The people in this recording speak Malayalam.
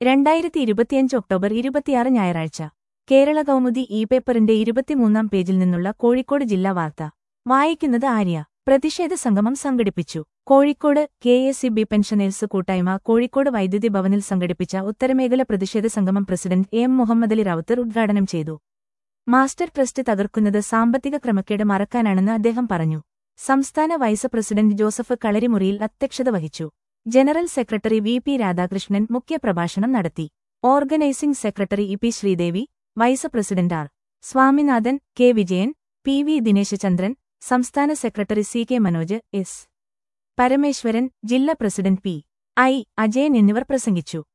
രണ്ടായിരത്തി ഇരുപത്തിയഞ്ച് ഒക്ടോബർ ഇരുപത്തിയാറ് ഞായറാഴ്ച കേരള കൗമുദി ഇ പേപ്പറിന്റെ ഇരുപത്തിമൂന്നാം പേജിൽ നിന്നുള്ള കോഴിക്കോട് ജില്ലാ വാർത്ത വായിക്കുന്നത് ആര്യ പ്രതിഷേധ സംഗമം സംഘടിപ്പിച്ചു Kozhikode K S E B pensioners കൂട്ടായ്മ കോഴിക്കോട് വൈദ്യുതി ഭവനിൽ സംഘടിപ്പിച്ച ഉത്തരമേഖല പ്രതിഷേധ സംഗമം പ്രസിഡന്റ് എം മുഹമ്മദ് അലി റാവുത്തർ ഉദ്ഘാടനം ചെയ്തു മാസ്റ്റർ ട്രസ്റ്റ് തകർക്കുന്നത് സാമ്പത്തിക ക്രമക്കേട് മറക്കാനാണെന്ന് അദ്ദേഹം പറഞ്ഞു സംസ്ഥാന വൈസ് പ്രസിഡന്റ് ജോസഫ് കളരിമുറിയിൽ അധ്യക്ഷത വഹിച്ചു general secretary V P Radhakrishnan മുഖ്യപ്രഭാഷണം നടത്തി organising secretary E P Sreedevi vice president R Swaminathan K Vijayan P V Dineshachandran സംസ്ഥാന secretary C K Manoj S Parameswaran ജില്ലാ പ്രസിഡന്റ് പി ഐ അജയൻ എന്നിവർ പ്രസംഗിച്ചു